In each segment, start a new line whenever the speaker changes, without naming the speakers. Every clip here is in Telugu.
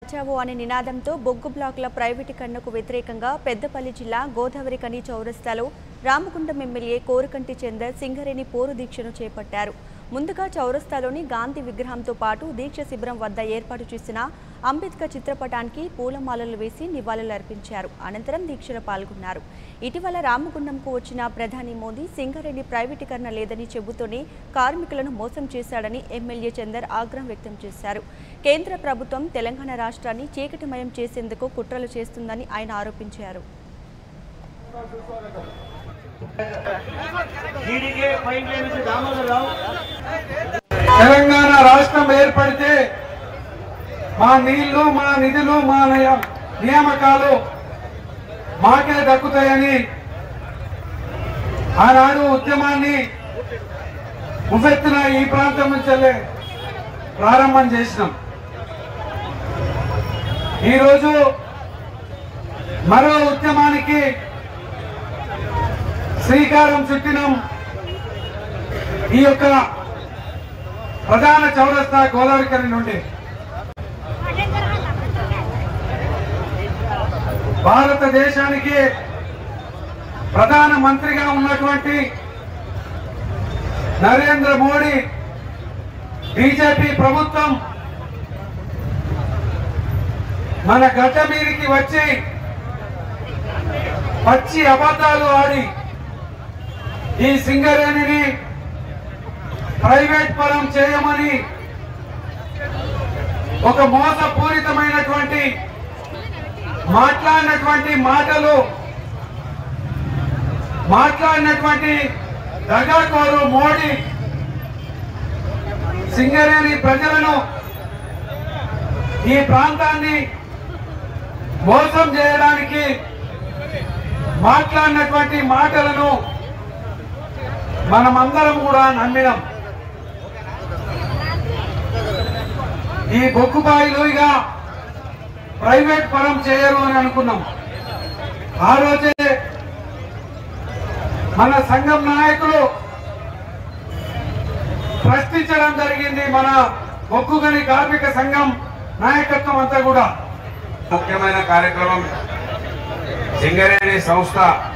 బచావో అనే నినాదంతో బొగ్గు బ్లాకుల ప్రైవేటీకరణకు వ్యతిరేకంగా పెద్దపల్లి జిల్లా గోదావరి కని చౌరస్తాలో రామగుండం ఎమ్మెల్యే కోరుకంటి చందర్ సింగరేణి పోరు దీక్షను చేపట్టారు ముందుగా చౌరస్తాలోని గాంధీ విగ్రహంతో పాటు దీక్ష శిబిరం వద్ద ఏర్పాటు చేసిన అంబేద్కర్ చిత్రపటానికి పూలమాలలు వేసి నివాళులు అర్పించారు అనంతరం దీక్షలో పాల్గొన్నారు ఇటీవల రామగుండంకు వచ్చిన ప్రధాని మోదీ సింగరేణి ప్రైవేటీకరణ లేదని చెబుతూనే కార్మికులను మోసం చేశాడని ఎమ్మెల్యే చందర్ ఆగ్రహం వ్యక్తం చేశారు కేంద్ర ప్రభుత్వం తెలంగాణ రాష్ట్రాన్ని చీకటిమయం చేసేందుకు కుట్రలు చేస్తుందని ఆయన ఆరోపించారు
జీడీకే పైప్ లైన్ నుంచి దామోదర్ రావు
తెలంగాణ రాష్ట్రం ఏర్పడితే మా నీళ్లు మా నిధులు మా నియ- నియామకాలు మాకే దక్కుతాయని ఆనాడు ఉద్యమాన్ని ఉపెత్తున ఈ ప్రాంతం నుంచెల్లే ప్రారంభం చేసినాం ఈరోజు మరో ఉద్యమానికి శ్రీకారం చుట్టినాం ఈ యొక్క ప్రధాన చౌరస్తా గోదావరికరి నుండి భారతదేశానికి ప్రధాన మంత్రిగా ఉన్నటువంటి నరేంద్ర మోడీ బీజేపీ ప్రభుత్వం మన గడ్డ మీదకి వచ్చి పచ్చి అబద్ధాలు ఆడి ఈ సింగరేణిని ప్రైవేట్ పరం చేయమని ఒక మోసపూరితమైనటువంటి మాట్లాడినటువంటి మాటలు మాట్లాడినటువంటి దగాకోరు మోడీ సింగరేణి ప్రజలను ఈ ప్రాంతాన్ని మోసం చేయడానికి మాట్లాడినటువంటి మాటలను మనమందరం కూడా నమ్మినాం ఈ బొగ్గుబాయిలు ఇక ప్రైవేట్ పరం చేయరు అని అనుకున్నాం ఆ రోజే మన సంఘం నాయకులు ప్రశ్నించడం జరిగింది మన బొగ్గుగని కార్మిక సంఘం నాయకత్వం అంతా కూడా
ముఖ్యమైన కార్యక్రమం సింగరేణి సంస్థ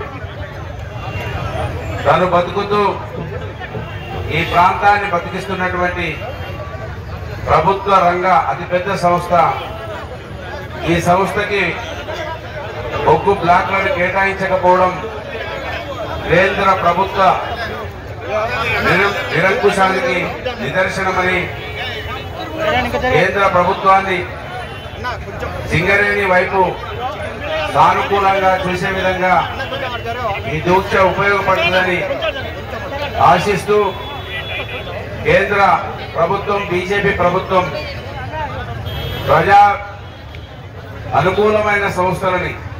తను బతుకుతూ ఈ ప్రాంతాన్ని బతికిస్తున్నటువంటి ప్రభుత్వ రంగ అతిపెద్ద సంస్థ ఈ సంస్థకి బొగ్గు బ్లాక్లను కేటాయించకపోవడం కేంద్ర ప్రభుత్వ నిరం- నిరంకుశానికి నిదర్శనమని కేంద్ర ప్రభుత్వాన్ని సింగరేణి వైపు సానుకూలంగా చూసే విధంగా ఈ దీక్ష ఉపయోగపడుతుందని ఆశిస్తూ కేంద్ర ప్రభుత్వం బీజేపీ ప్రభుత్వం ప్రజా అనుకూలమైన సంస్థలని